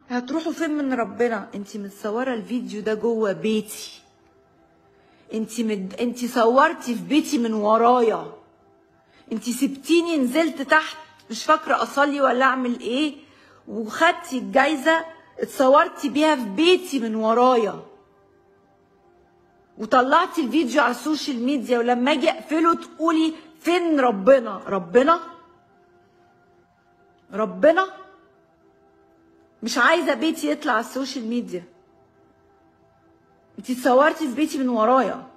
هتروحوا فين من ربنا انت متصوره الفيديو ده جوه بيتي انت مد... انت صورتي في بيتي من ورايا انت سبتيني نزلت تحت مش فاكره اصلي ولا اعمل ايه وخدتي الجايزه اتصورتي بيها في بيتي من ورايا وطلعتي الفيديو على السوشيال ميديا ولما اجي اقفله تقولي فين ربنا ربنا ربنا مش عايزه بيتي يطلع على السوشيال ميديا انتي اتصورتي في بيتي من ورايا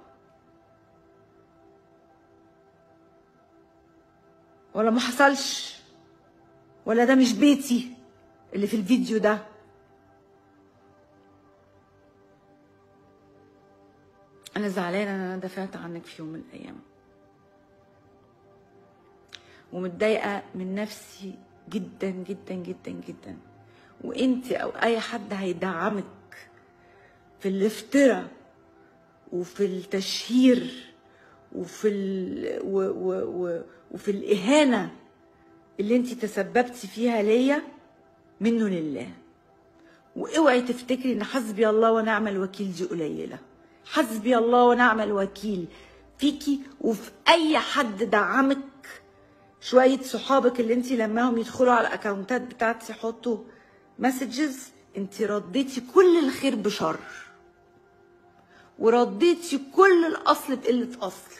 ولا ما حصلش ولا ده مش بيتي اللي في الفيديو ده انا زعلانه ان انا دافعت عنك في يوم من الايام ومتضايقه من نفسي جدا جدا جدا جدا وانت او اي حد هيدعمك في الافتراء وفي التشهير وفي ال... و... و... و... وفي الاهانه اللي انت تسببتي فيها ليا منه لله واوعي تفتكري ان حسبي الله ونعم الوكيل دي قليله حسبي الله ونعم الوكيل فيكي وفي اي حد دعمك شويه صحابك اللي انت لماهم يدخلوا على الاكونتات بتاعتي يحطوا مسجز انت رديتي كل الخير بشر ورديتي كل الاصل بقله اصل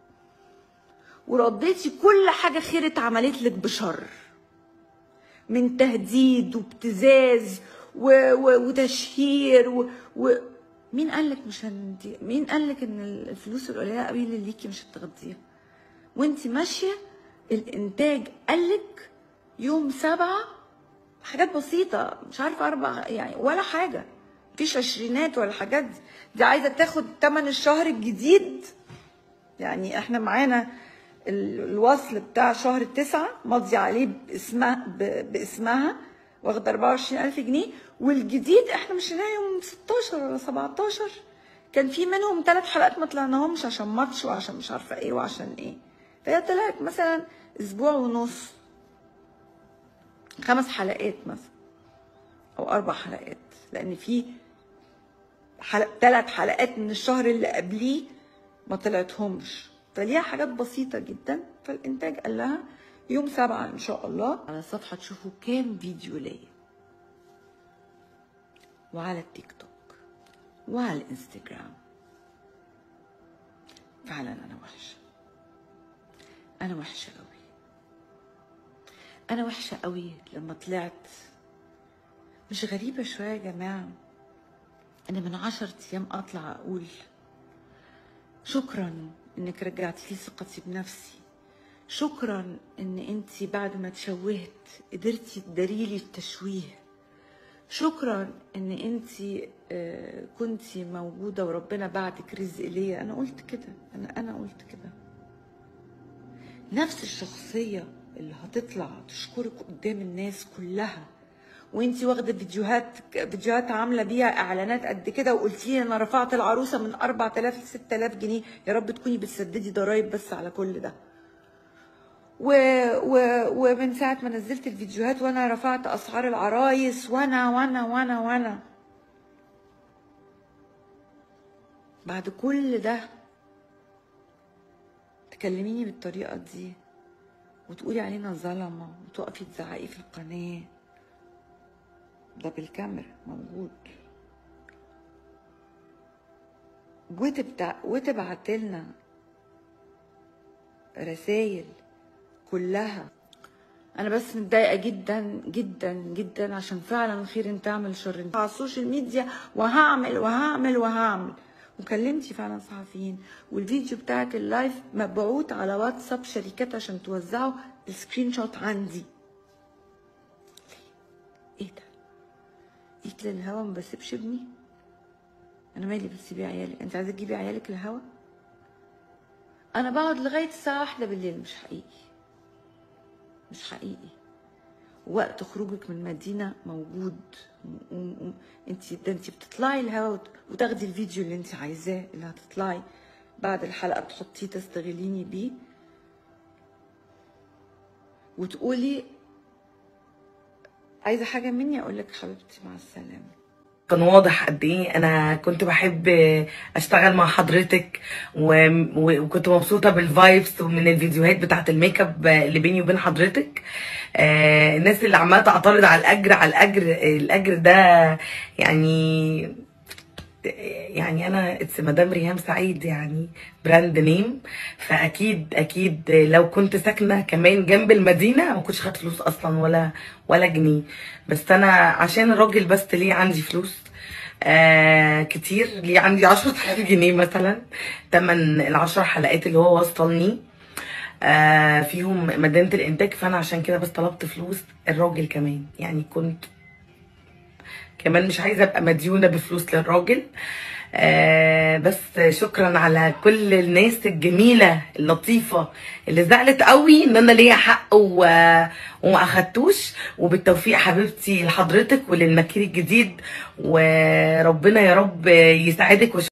ورديتي كل حاجه خير اتعملت لك بشر من تهديد وابتزاز و... و... وتشهير و... و... مين قال لك مش هندي مين قال لك ان الفلوس القليله قوي اللي ليكي مش هتغطيها وانت ماشيه الانتاج قال لك يوم سبعة حاجات بسيطة مش عارفة أربع يعني ولا حاجة مفيش عشرينات ولا حاجات دي, دي عايزة تاخد تمن الشهر الجديد يعني احنا معانا ال- الوصل بتاع شهر تسعة ماضي عليه باسمها ب- باسمها واخدة 24000 جنيه والجديد احنا مش يوم 16 ولا 17 كان في منهم ثلاث حلقات ما طلعناهمش عشان ماتش وعشان مش عارفة ايه وعشان ايه فهي طلعت مثلا اسبوع ونص خمس حلقات مثلا او اربع حلقات لان في حلق ثلاث حلقات من الشهر اللي قبليه ما طلعتهمش فليها حاجات بسيطه جدا فالانتاج قال لها يوم سبعة ان شاء الله على الصفحه تشوفوا كام فيديو ليا وعلى التيك توك وعلى الانستجرام فعلا انا وحشه انا وحشه قوي انا وحشه قوي لما طلعت مش غريبه شويه يا جماعه انا من عشرة ايام اطلع اقول شكرا انك رجعتي لي ثقتي بنفسي شكرا ان انت بعد ما تشوهت قدرتي تداريلي التشويه شكرا ان انت كنتي موجوده وربنا بعتك رزق ليا انا قلت كده انا انا قلت كده نفس الشخصيه اللي هتطلع تشكرك قدام الناس كلها وانتي واخده فيديوهات فيديوهات عامله بيها اعلانات قد كده وقلتي لي انا رفعت العروسه من 4000 ل 6000 جنيه يا رب تكوني بتسددي ضرايب بس على كل ده و... و... ومن ساعه ما نزلت الفيديوهات وانا رفعت اسعار العرايس وانا وانا وانا وانا بعد كل ده تكلميني بالطريقه دي وتقولي علينا ظلمه وتقفي تزعقي في القناه ده بالكاميرا موجود وتبتع... وتبعت لنا رسائل كلها انا بس متضايقه جدا جدا جدا عشان فعلا خير ان تعمل شر على السوشيال ميديا وهعمل وهعمل وهعمل وكلمتي فعلا صحفيين والفيديو بتاعك اللايف مبعوت على واتساب شركات عشان توزعوا السكرين شوت عندي ايه ده جيت للهوا ما بسيبش ابني انا مالي بتسيبي عيالك انت عايزه تجيبي عيالك الهوا انا بقعد لغايه الساعه واحدة بالليل مش حقيقي مش حقيقي وقت خروجك من المدينه موجود انت ده انت بتطلعي الهوا وتاخدي الفيديو اللي انت عايزاه اللي هتطلعي بعد الحلقه بتحطيه تستغليني بيه وتقولي عايزه حاجه مني اقول لك حبيبتي مع السلامه كان واضح قد ايه انا كنت بحب اشتغل مع حضرتك و... و- وكنت مبسوطه بالفايبس ومن الفيديوهات بتاعت الميك اب اللي بيني وبين حضرتك آه الناس اللي عماله تعترض على الاجر على الاجر الاجر ده يعني يعني انا اتس مدام ريهام سعيد يعني براند نيم فاكيد اكيد لو كنت ساكنه كمان جنب المدينه ما كنتش خدت فلوس اصلا ولا ولا جنيه بس انا عشان الراجل بس ليه عندي فلوس آه كتير ليه عندي 10000 جنيه مثلا تمن العشر حلقات اللي هو وصلني آه فيهم مدينه الانتاج فانا عشان كده بس طلبت فلوس الراجل كمان يعني كنت كمان مش عايزه ابقى مديونه بفلوس للراجل آه بس شكرا على كل الناس الجميله اللطيفه اللي زعلت قوي ان انا ليا حق و... وما اخدتوش وبالتوفيق حبيبتي لحضرتك وللمكير الجديد وربنا يا رب يساعدك وش...